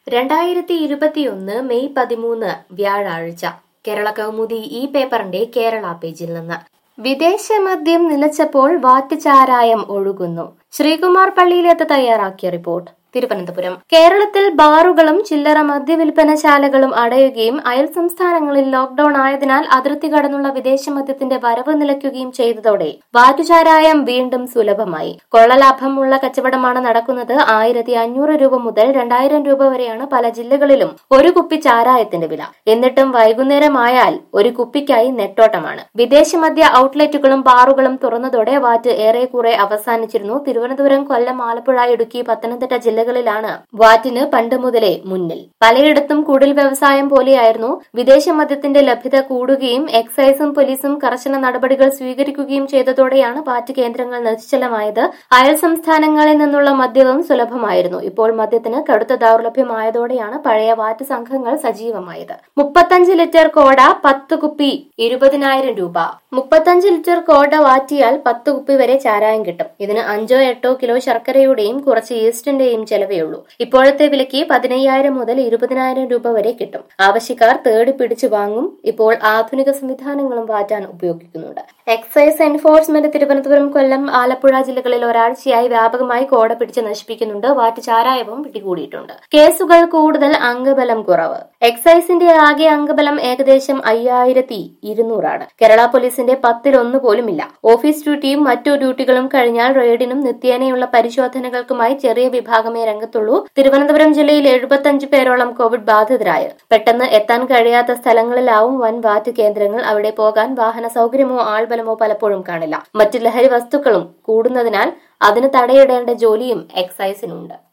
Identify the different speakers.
Speaker 1: രണ്ടായിരത്തി ഇരുപത്തിയൊന്ന് മെയ് പതിമൂന്ന് വ്യാഴാഴ്ച കേരള കൗമുദി ഈ പേപ്പറിന്റെ കേരള പേജിൽ നിന്ന് വിദേശ മദ്യം നിലച്ചപ്പോൾ വാറ്റ് ചാരായം ഒഴുകുന്നു ശ്രീകുമാർ പള്ളിയിലെത്ത് തയ്യാറാക്കിയ റിപ്പോർട്ട് തിരുവനന്തപുരം കേരളത്തിൽ ബാറുകളും ചില്ലറ മദ്യവിൽപ്പനശാലകളും അടയുകയും അയൽ സംസ്ഥാനങ്ങളിൽ ലോക്ഡൌൺ ആയതിനാൽ അതിർത്തി കടന്നുള്ള വിദേശ മദ്യത്തിന്റെ വരവ് നിലയ്ക്കുകയും ചെയ്തതോടെ വാറ്റുചാരായം വീണ്ടും സുലഭമായി കൊള്ളലാഭമുള്ള കച്ചവടമാണ് നടക്കുന്നത് ആയിരത്തി അഞ്ഞൂറ് രൂപ മുതൽ രണ്ടായിരം രൂപ വരെയാണ് പല ജില്ലകളിലും ഒരു കുപ്പി ചാരായത്തിന്റെ വില എന്നിട്ടും വൈകുന്നേരമായാൽ ഒരു കുപ്പിക്കായി നെട്ടോട്ടമാണ് വിദേശ മദ്യ ഔട്ട്ലെറ്റുകളും ബാറുകളും തുറന്നതോടെ വാറ്റ് ഏറെക്കുറെ അവസാനിച്ചിരുന്നു തിരുവനന്തപുരം കൊല്ലം ആലപ്പുഴ ഇടുക്കി പത്തനംതിട്ട ജില്ലകളിലാണ് വാറ്റിന് പണ്ട് മുതലേ മുന്നിൽ പലയിടത്തും കുടിൽ വ്യവസായം പോലെയായിരുന്നു വിദേശ മദ്യത്തിന്റെ ലഭ്യത കൂടുകയും എക്സൈസും പോലീസും കർശന നടപടികൾ സ്വീകരിക്കുകയും ചെയ്തതോടെയാണ് വാറ്റ് കേന്ദ്രങ്ങൾ നിശ്ചലമായത് അയൽ സംസ്ഥാനങ്ങളിൽ നിന്നുള്ള മദ്യവും സുലഭമായിരുന്നു ഇപ്പോൾ മദ്യത്തിന് കടുത്ത ദൗർലഭ്യമായതോടെയാണ് പഴയ വാറ്റ് സംഘങ്ങൾ സജീവമായത് മുപ്പത്തഞ്ച് ലിറ്റർ കോട പത്ത് കുപ്പി ഇരുപതിനായിരം രൂപ മുപ്പത്തഞ്ച് ലിറ്റർ കോട വാറ്റിയാൽ പത്ത് കുപ്പി വരെ ചാരായം കിട്ടും ഇതിന് അഞ്ചോ എട്ടോ കിലോ ശർക്കരയുടെയും കുറച്ച് ഈസ്റ്റിന്റെയും ചെലവേ ഉള്ളൂ ഇപ്പോഴത്തെ വിലയ്ക്ക് പതിനയ്യായിരം മുതൽ ഇരുപതിനായിരം രൂപ വരെ കിട്ടും ആവശ്യക്കാർ തേടി പിടിച്ചു വാങ്ങും ഇപ്പോൾ ആധുനിക സംവിധാനങ്ങളും വാറ്റാൻ ഉപയോഗിക്കുന്നുണ്ട് എക്സൈസ് എൻഫോഴ്സ്മെന്റ് തിരുവനന്തപുരം കൊല്ലം ആലപ്പുഴ ജില്ലകളിൽ ഒരാഴ്ചയായി വ്യാപകമായി കോട പിടിച്ച് നശിപ്പിക്കുന്നുണ്ട് വാറ്റ് ചാരായവും പിടികൂടിയിട്ടുണ്ട് കേസുകൾ കൂടുതൽ അംഗബലം കുറവ് എക്സൈസിന്റെ ആകെ അംഗബലം ഏകദേശം അയ്യായിരത്തി ഇരുന്നൂറാണ് കേരള പോലീസിന്റെ പത്തിലൊന്ന് പോലുമില്ല ഓഫീസ് ഡ്യൂട്ടിയും മറ്റു ഡ്യൂട്ടികളും കഴിഞ്ഞാൽ റെയ്ഡിനും നിത്യേനയുള്ള പരിശോധനകൾക്കുമായി ചെറിയ വിഭാഗമേ രംഗത്തുള്ളൂ തിരുവനന്തപുരം ജില്ലയിൽ എഴുപത്തഞ്ച് പേരോളം കോവിഡ് ബാധിതരായി പെട്ടെന്ന് എത്താൻ കഴിയാത്ത സ്ഥലങ്ങളിലാവും വൻ വാറ്റ് കേന്ദ്രങ്ങൾ അവിടെ പോകാൻ വാഹന സൗകര്യമോ ആൾബലമോ പലപ്പോഴും കാണില്ല മറ്റു ലഹരി വസ്തുക്കളും കൂടുന്നതിനാൽ അതിന് തടയിടേണ്ട ജോലിയും എക്സൈസിനുണ്ട്